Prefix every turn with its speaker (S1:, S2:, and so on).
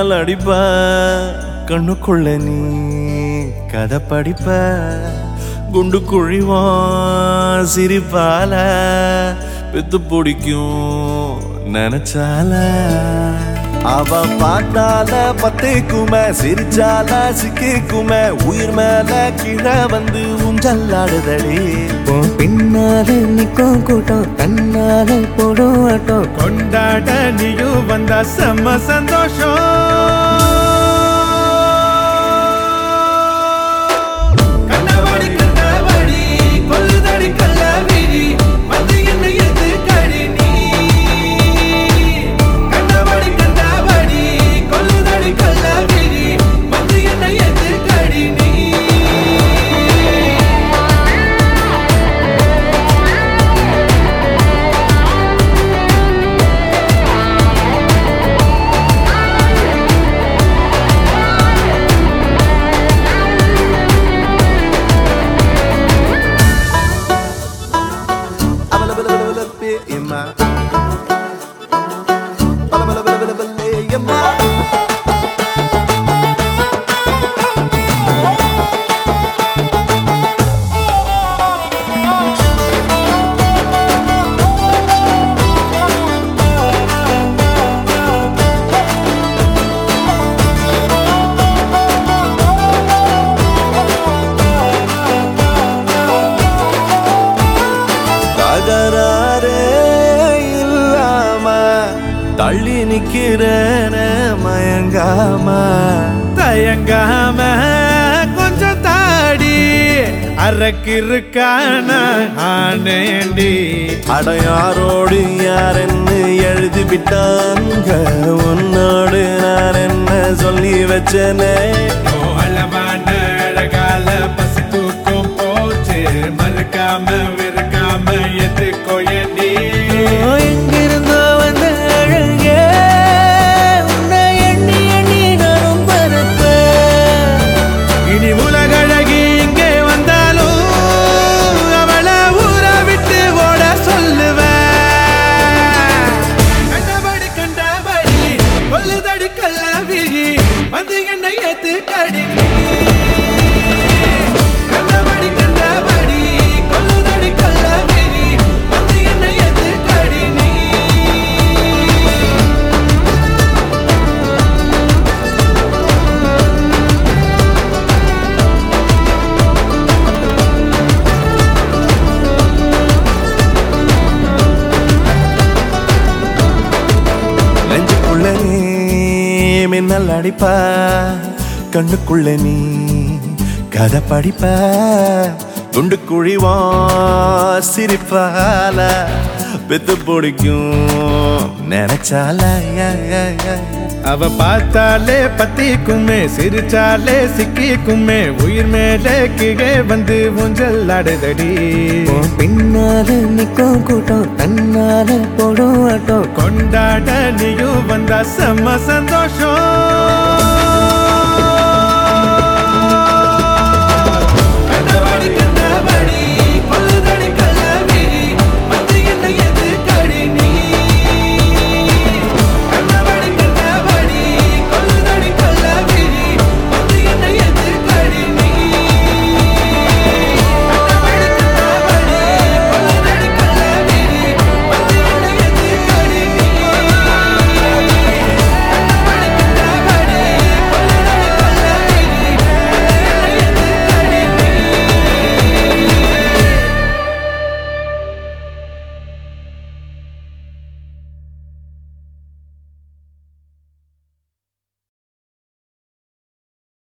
S1: மின்னல் அடிப்ப கண்ணுக்குள்ள நீ கதை படிப்ப குண்டு குழிவான் சிரிப்பால பெத்து பிடிக்கும் நினைச்சால அவ பார்த்தால பத்தேக்குமே சிரிச்சால சிக்கிக்குமே உயிர் மேல கீழே வந்து ஊஞ்சல்லாடுதடி
S2: உன் பின்னால நிக்கும் கூட்டம் தன்னால போடும் ஆட்டம்
S3: கொண்டாட நீயும் வந்தா செம்ம சந்தோஷம் கண்ணவாடி கண்ணவாடி கொல்லுதடி கள்ளவிழி வந்து என்ன எது கடி நீ கண்ணவாடி கண்ணவாடி கொல்லுதடி கள்ளவிழி வந்து என்ன எது கடி நீ
S1: தகராறே இல்லாம தள்ளி நிக்கிறேன மயங்காம
S3: தயங்காம கொஞ்சம் தாடி அரக்கிருக்கான ஆனேண்டி
S1: அடையாரோடு யார் என்ன எழுதி விட்டாங்க உன்னோடு நான் என்ன சொல்லி வச்சனே
S3: அளவான அழகால பசி தூக்கம் போச்சு மறுக்காம வெறுக்காம எதுக்கோ ஏண்டி
S2: எங்கிருந்தோ வந்த அழகே உன்னை எண்ணி எண்ணி நானும் பரப்பேன்
S3: இனி உலகழகி இங்கே வந்தாலும் அவளை ஊற விட்டு ஓட சொல்லுவேன் கண்டபடி கண்டபடி கொல்லுதடி கள்ளவிழி வந்து என்னை ஏத்து கடி கண்டபடி கண்டபடி கொல்லுதடி கள்ளவிழி வந்து என்னை ஏத்து கடி நீ
S1: நெஞ்சுக்குள்ள நீ மின்னல் அடிப்ப கண்ணுக்குள்ள நீ கதை படிப்ப குண்டு குழிவா சிரிப்பால பெத்து பிடிக்கும் நினைச்சால யா, யா, யா.
S3: அவ பார்த்தாலே பத்திக்குமே சிரிச்சாலே சிக்கிக்குமே உயிர் மேலே கீழே வந்து ஊஞ்சல் ஆடுதடி
S2: உன் பின்னால நிக்கும் கூட்டம் தன்னால போடும் ஆட்டம்
S3: கொண்டாட நீயும் வந்தா செம்ம சந்தோஷம்